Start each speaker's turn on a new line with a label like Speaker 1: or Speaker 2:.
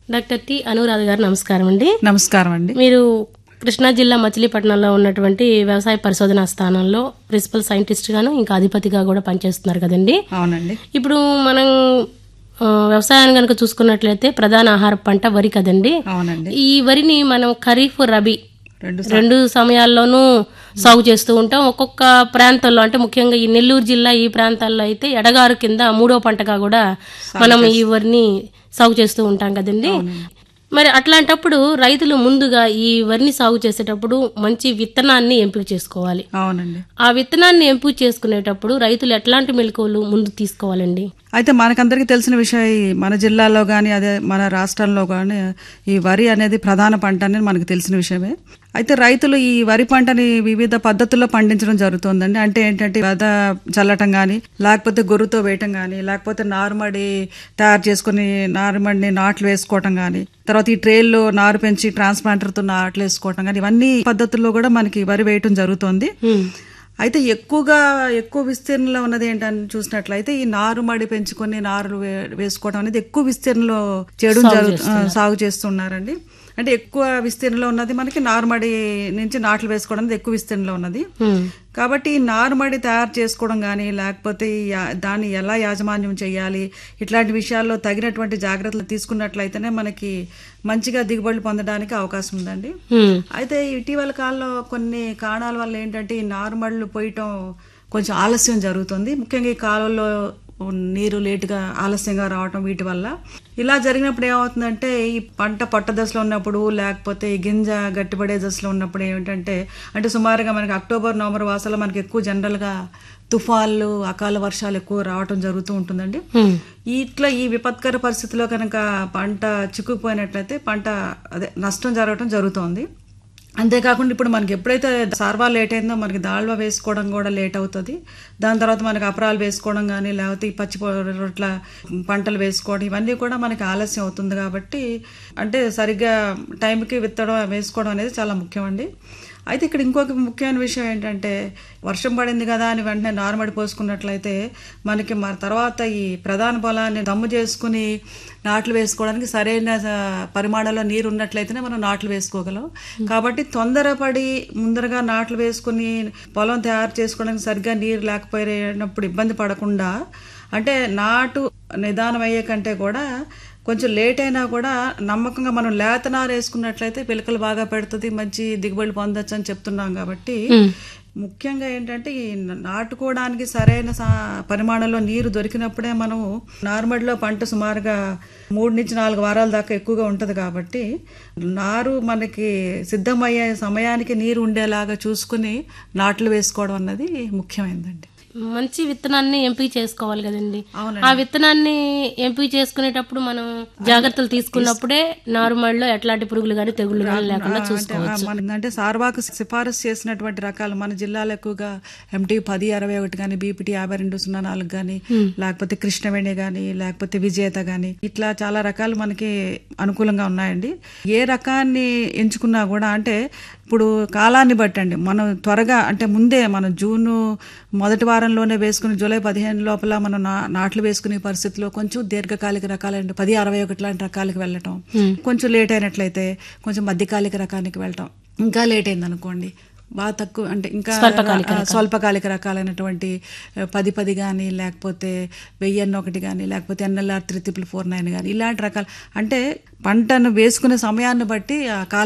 Speaker 1: Doctor T Anuradha గారు నమస్కారం అండి
Speaker 2: నమస్కారం అండి
Speaker 1: మీరు కృష్ణా జిల్లా మచిలీపట్నంలో ఉన్నటువంటి వ్యవసాయ పరిశోధనా స్థానంలో ప్రిన్సిపల్ సైంటిస్ట్ గాను ఇంకా అధిపతిగా కూడా పనిచేస్తున్నారు కదండి
Speaker 2: అవునండి
Speaker 1: ఇప్పుడు మనం ఆ, వ్యవసాయాన్ని కనుక చూసుకున్నట్లయితే ప్రధాన ఆహార పంట వరి కదండి
Speaker 2: అవునండి
Speaker 1: ఈ వరిని మనం ఖరీఫ్ రబీ
Speaker 2: రెండు
Speaker 1: రెండు సమయాల్లోనూ సాగు చేస్తూ ఉంటాం ఒక్కొక్క ప్రాంతంలో అంటే ముఖ్యంగా ఈ నెల్లూరు జిల్లా ఈ ప్రాంతాల్లో అయితే ఎడగారు కింద మూడో పంటగా కూడా మనం ఈ వరిని సాగు చేస్తూ ఉంటాం కదండి మరి అట్లాంటప్పుడు రైతులు ముందుగా ఈ వరిని సాగు చేసేటప్పుడు మంచి విత్తనాన్ని ఎంపిక చేసుకోవాలి
Speaker 2: అవునండి
Speaker 1: ఆ విత్తనాన్ని ఎంపిక చేసుకునేటప్పుడు రైతులు ఎట్లాంటి మెలకువలు ముందు తీసుకోవాలండి
Speaker 2: అయితే మనకందరికీ తెలిసిన విషయం ఈ మన జిల్లాలో కానీ అదే మన రాష్ట్రంలో కానీ ఈ వరి అనేది ప్రధాన పంట అనేది మనకు తెలిసిన విషయమే అయితే రైతులు ఈ వరి పంటని వివిధ పద్ధతుల్లో పండించడం జరుగుతుందండి అంటే ఏంటంటే వెద చల్లటం కానీ లేకపోతే గొర్రుతో వేయటం కానీ లేకపోతే నారుమడి తయారు చేసుకుని నారుమడిని నాట్లు వేసుకోవటం కానీ తర్వాత ఈ ట్రేల్లో నారు పెంచి ట్రాన్స్ప్లాంటర్తో నాట్లు వేసుకోవటం కానీ ఇవన్నీ పద్ధతుల్లో కూడా మనకి వరి వేయటం జరుగుతుంది అయితే ఎక్కువగా ఎక్కువ విస్తీర్ణంలో ఉన్నది ఏంటని చూసినట్లయితే ఈ నారుమడి పెంచుకొని నారులు వే- వేసుకోవడం అనేది ఎక్కువ విస్తీర్ణంలో చేయడం జరుగు ఆ, సాగు చేస్తున్నారండి అంటే ఎక్కువ విస్తీర్ణంలో ఉన్నది మనకి నారుమడి నుంచి నాట్లు వేసుకోవడం అనేది ఎక్కువ విస్తీర్ణంలో ఉన్నది కాబట్టి ఈ నారుమడి తయారు చేసుకోవడం కానీ లేకపోతే ఈ యా- దాన్ని ఎలా యాజమాన్యం చేయాలి ఇట్లాంటి విషయాల్లో తగినటువంటి జాగ్రత్తలు తీసుకున్నట్లయితేనే మనకి మంచిగా దిగుబడులు పొందడానికి అవకాశం ఉందండి
Speaker 1: హ్మ్.
Speaker 2: అయితే ఇటీవల కాలంలో కొన్ని కారణాల వల్ల ఏంటంటే ఈ నారుమళ్ళు పోయటం కొంచెం ఆలస్యం జరుగుతుంది ముఖ్యంగా ఈ కాలంలో నీరు లేటుగా ఆలస్యంగా రావటం వీటి వల్ల ఇలా జరిగినప్పుడు ఏమవుతుందంటే ఈ పంట పట్ట దశలో ఉన్నప్పుడు లేకపోతే ఈ గింజ గట్టిపడే దశలో ఉన్నప్పుడు ఏమిటంటే అంటే సుమారుగా మనకి అక్టోబర్ నవంబర్ మాసాల్లో మనకి ఎక్కువ జనరల్గా తుఫాన్లు అకాల వర్షాలు ఎక్కువ రావటం జరుగుతూ ఉంటుందండి
Speaker 1: హ్మ్.
Speaker 2: ఇట్లా ఈ విపత్కర పరిస్థితిలో కనుక పంట చిక్కుకుపోయినట్లయితే పంట అదే నష్టం జరగటం జరుగుతోంది అంతేకాకుండా ఇప్పుడు మనకి ఎప్పుడైతే సార్వా లేట్ అయిందో మనకి దాల్వా వేసుకోవడం కూడా లేట్ అవుతుంది దాని తర్వాత మనకి అపరాలు వేసుకోవడం కానీ లేకపోతే ఈ పచ్చి పొ- రొట్ల పంటలు వేసుకోవడం ఇవన్నీ కూడా మనకి ఆలస్యం అవుతుంది కాబట్టి అంటే సరిగ్గా టైంకి విత్తడం వేసుకోవడం అనేది చాలా ముఖ్యమండి అయితే ఇక్కడ ఇంకొక ముఖ్యమైన విషయం ఏంటంటే వర్షం పడింది కదా అని వెంటనే నార్మడి పోసుకున్నట్లయితే మనకి మరి తర్వాత ఈ ప్రధాన పొలాన్ని దమ్ము చేసుకుని నాట్లు వేసుకోవడానికి సరైన ఆ, పరిమాణంలో నీరు ఉన్నట్లయితేనే మనం నాట్లు వేసుకోగలం కాబట్టి తొందరపడి ముందరగా నాట్లు వేసుకుని పొలం తయారు చేసుకోవడానికి సరిగ్గా నీరు లేకపోయినప్పుడు ఇబ్బంది పడకుండా అంటే నాటు నిదానం అయ్యే కంటే కూడా కొంచెం లేట్ అయినా కూడా నమ్మకంగా మనం లేత నారు వేసుకున్నట్లయితే పిలకలు బాగా పెడుతుంది మంచి దిగుబడి పొందొచ్చు అని చెప్తున్నాం కాబట్టి ముఖ్యంగా ఏంటంటే ఈ నాటుకోవడానికి సరైన సా- పరిమాణంలో నీరు దొరికినప్పుడే మనం నార్మల్లో పంట సుమారుగా మూడు నుంచి నాలుగు వారాల దాకా ఎక్కువగా ఉంటుంది కాబట్టి నారు మనకి సిద్ధమయ్యే సమయానికి నీరు ఉండేలాగా చూసుకుని నాట్లు వేసుకోవడం అన్నది ముఖ్యమైనదండి
Speaker 1: మంచి విత్తనాన్ని ఎంపిక చేసుకోవాలి కదండి
Speaker 2: అవునండి.
Speaker 1: ఆ విత్తనాన్ని ఎంపిక చేసుకునేటప్పుడు మనం జాగ్రత్తలు తీసుకున్నప్పుడే నారుమడిలో ఎట్లాంటి పురుగులు కానీ తెగుళ్ళు కానీ లేకుండా చూసుకోవచ్చు
Speaker 2: మన అంటే సార్వాకు సిఫారసు చేసినటువంటి రకాలు మన జిల్లాలో ఎక్కువగా ఎంటీ పది అరవై ఒకటి కానీ బీపీటీ యాభై రెండు సున్నా నాలుగు కానీ లేకపోతే కృష్ణవేణి కానీ లేకపోతే విజేత కానీ ఇట్లా చాలా రకాలు మనకి అనుకూలంగా ఉన్నాయండి ఏ రకాన్ని ఎంచుకున్నా కూడా అంటే ఇప్పుడు కాలాన్ని బట్టండి మనం త్వరగా అంటే ముందే మనం జూన్ మొదటి వారంలోనే వేసుకుని జూలై పదిహేను లోపల మనం నా- నాట్లు వేసుకునే పరిస్థితిలో కొంచెం దీర్ఘకాలిక రకాలంటే పది అరవై ఒకటి లాంటి రకాలకు వెళ్ళటం కొంచెం లేట్ అయినట్లయితే కొంచెం మధ్యకాలిక రకానికి వెళ్ళటం ఇంకా లేట్ అయింది అనుకోండి బాగా తక్కువ అంటే ఇంకా ఆ, స్వల్పకాలిక రకాలైనటువంటి ఆ, పది పది కానీ లేకపోతే వెయ్యి ఒకటి కానీ లేకపోతే NLR three triple four nine కానీ ఇలాంటి రకాలు అంటే పంటను వేసుకునే సమయాన్ని బట్టి ఆ కాల